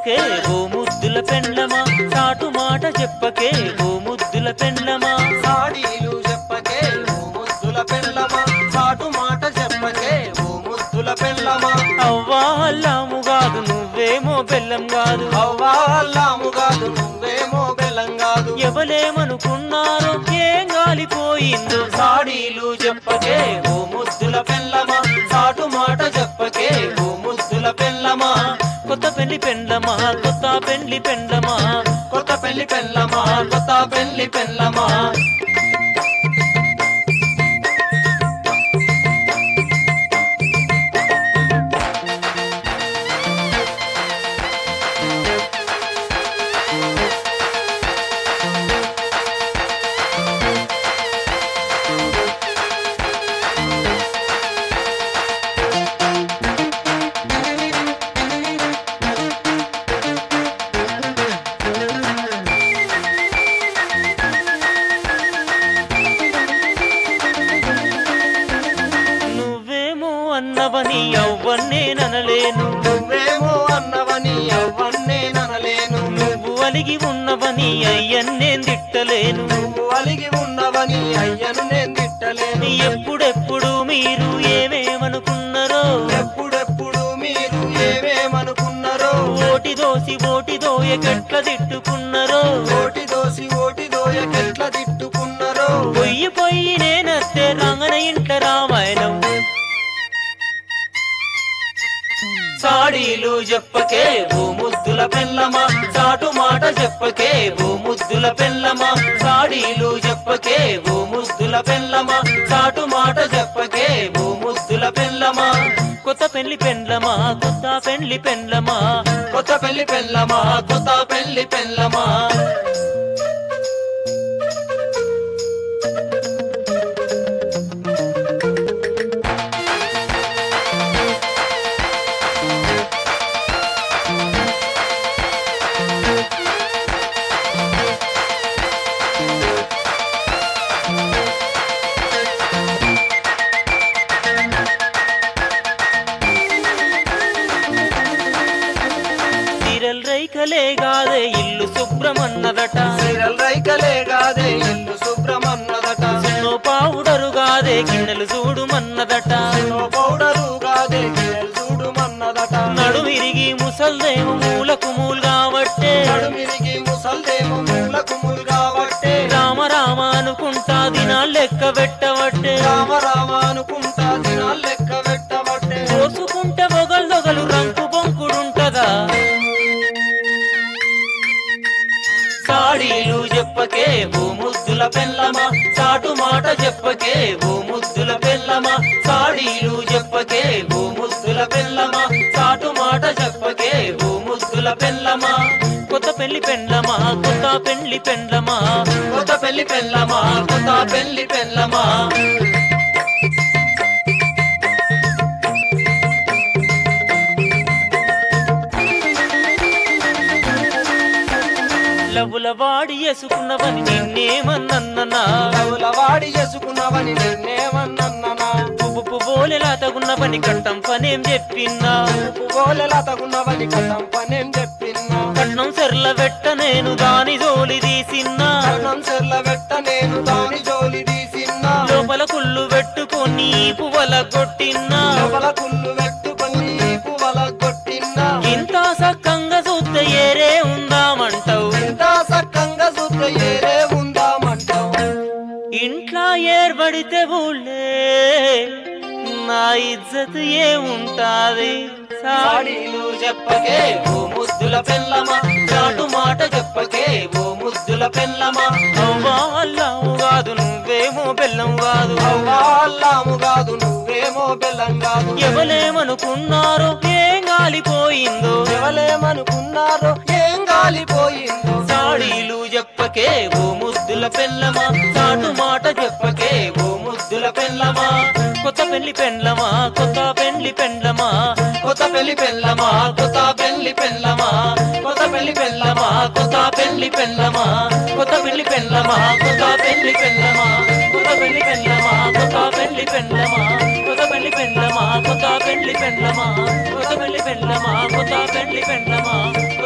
చెప్పకే ఓ ముద్దుల పెండ్లమా చాటు మాట చెప్పకే ఓ ముద్దుల పెండ్లమా సాడీలు చెప్పకే ఓ ముద్దుల పెళ్ళమా చాటు మాట చెప్పకే ఓ ముద్దుల పెళ్ళమా అవ్వా అల్లాము కాదు నువ్వేమో బెల్లం కాదు అవ్వా అల్లాము కాదు నువ్వేమో బెల్లం కాదు ఎవలేమనుకున్నారో ఏం గాలిపోయిందో సాడీలు చెప్పకే ఓ ముద్దుల పెళ్ళమా చాటు మాట చెప్పకే ఓ ముద్దుల పెళ్ళమా కొత్త పెళ్లి పెండ్లమా కొత్త పెళ్లి పెండ్లమా కొత్త పెళ్లి పెళ్ళమా కొత్త పెళ్లి పెళ్ళమా నువ్వేమో అన్నవని ఎవ్వన్నే ననలేను నువ్వేమో అన్నవని ఎవ్వన్నే ననలేను నువ్వు అలిగి ఉన్నవని అయ్యన్నేం తిట్టలేను నువ్వు అలిగి ఉన్నవని అయ్యను నేను తిట్టలేను ఎప్పుడెప్పుడు మీరు ఏమేమనుకున్నారో ఎప్పుడెప్పుడు మీరు ఏమేమనుకున్నారో ఓటి దోసి ఓటి దోయకెట్ల తిట్టుకున్నారో ఓటి దోసి ఓటి దోయకెట్ల తిట్టుకున్నారో పొయ్యి పొయ్యి నేనత్తే రంగన ఇంట రామాయణం సాడీలు చెప్పకే ఓ ముద్దుల పెళ్ళమా చాటు మాట చెప్పకే ఓ ముద్దుల పెళ్ళమా సాడీలు చెప్పకే ఓ ముద్దుల పెళ్ళమా చాటు మాట చెప్పకే ఓ ముద్దుల పెళ్ళమా కొత్త పెళ్లి పెండ్లమా కొత్త పెళ్లి పెండ్లమా కొత్త పెళ్లి పెళ్ళమా కొత్త పెళ్లి పెళ్ళమా సిరల్ రైకలే గాదే ఇల్లు శుభ్రమన్నదట సీరల్ రైకలే కాదే ఇల్లు శుభ్రమన్నదట నో పావుడరు గాదే గిన్నెలు చూడుమన్నదట ఓ పౌడరు కాదే గిన్నెలు చూడుమన్నదట నడుమిరిగి ముసల్దేమో మూలకు మూలు కాబట్టే నడుమిరిగి ముసల్దేమో మూలకు ములు కాబట్టే రామ రామ అనుకుంటా దినాలు లెక్క పెట్టవట్టే రామ రామ అనుకుంటా దినాలు లెక్క పెట్టబట్టే కోసుకుంటే మొగల్దొగలు రంకు బొంకుడుంటదా సాడీలు చెప్పకే ఓ ముద్దుల పెళ్ళమా చాటు మాట చెప్పకే ఓ ముద్దుల పెళ్ళమా సాడీలు చెప్పకే ఓ ముద్దుల పెళ్ళమా చాటు మాట చెప్పకే ఓ ముద్దుల పెళ్ళమా కొత్త పెళ్లి పెండ్లమా కొత్త పెళ్లి పెండ్లమా కొత్త పెళ్లి పెళ్ళమా కొత్త పెళ్లి పెళ్ళమా లవుల వాడి వేసుకున్నవని నిన్నేమన్నన్నా కవుల వాడి చేసుకున్నవని నిన్నేమన్నన్నా పువ్వు పువ్వులెలా తగున్న పని కట్టం పనేం చెప్పిన్నా గోలెలా తగున్నవని కథం పనేం చెప్పిన్నా కట్నం సెర్ల వెట్ట నేను దాని జోలి తీసిన్నా కర్ణం చెర్ల వెట్ట నేను దాని జోలి తీసిన్నా లోపల కుళ్ళు పెట్టుకొని పువ్వల కొట్టిన్నా లోపల కుళ్ళు పెట్టుకొని పువ్వల కొట్టిన్నా ఇంత సక్కంగా చూస్తే ఏరే ఉందామంటావు ఇంత సక్కంగా చూస్తే ఏరే ఉందామంటావు ఇంట్లో ఏర్పడితే ఊళ్ళే నా ఇజ్జత్ ఏముంటాది సాడి సాడీలు చెప్పకే ఓ ముద్దుల పెళ్ళమా చాటు మాట చెప్పకే ఓ ముద్దుల పెళ్ళమా అవ్వా అల్లాము కాదు నువ్వేమో బెల్లం కాదు అవ్వా అల్లాము కాదు నువ్వేమో బెల్లం కాదు ఎవలేమనుకున్నారో ఏం గాలిపోయిందో ఎవలేమనుకున్నారో ఏం గాలిపోయిందో సాడీలు చెప్పకే ఓ ముద్దుల పెళ్ళమా చాటు మాట చెప్పకే ఓ ముద్దుల పెళ్ళమా కొత్త పెళ్లి పెండ్లమా కొత్త పెళ్లి పెండ్లమా కొత్త పెళ్లి పెళ్ళమా కొత్త పెళ్లి పెళ్ళమా కొత్త పెళ్లి పెళ్ళమా కొత్త పెళ్లి పెళ్ళమా కొత్త పెళ్లి పెండ్లమా కొత్త పెళ్లి పెండ్లమా కొత్త పెళ్లి పెండ్లమా కొత్త పెళ్లి పెండ్లమా కొత్త పెళ్లి పెండ్లమా కొత్త పెళ్లి పెండ్లమా కొత్త పెళ్లి పెండ్లమా కొత్త పెళ్లి పెండ్లమా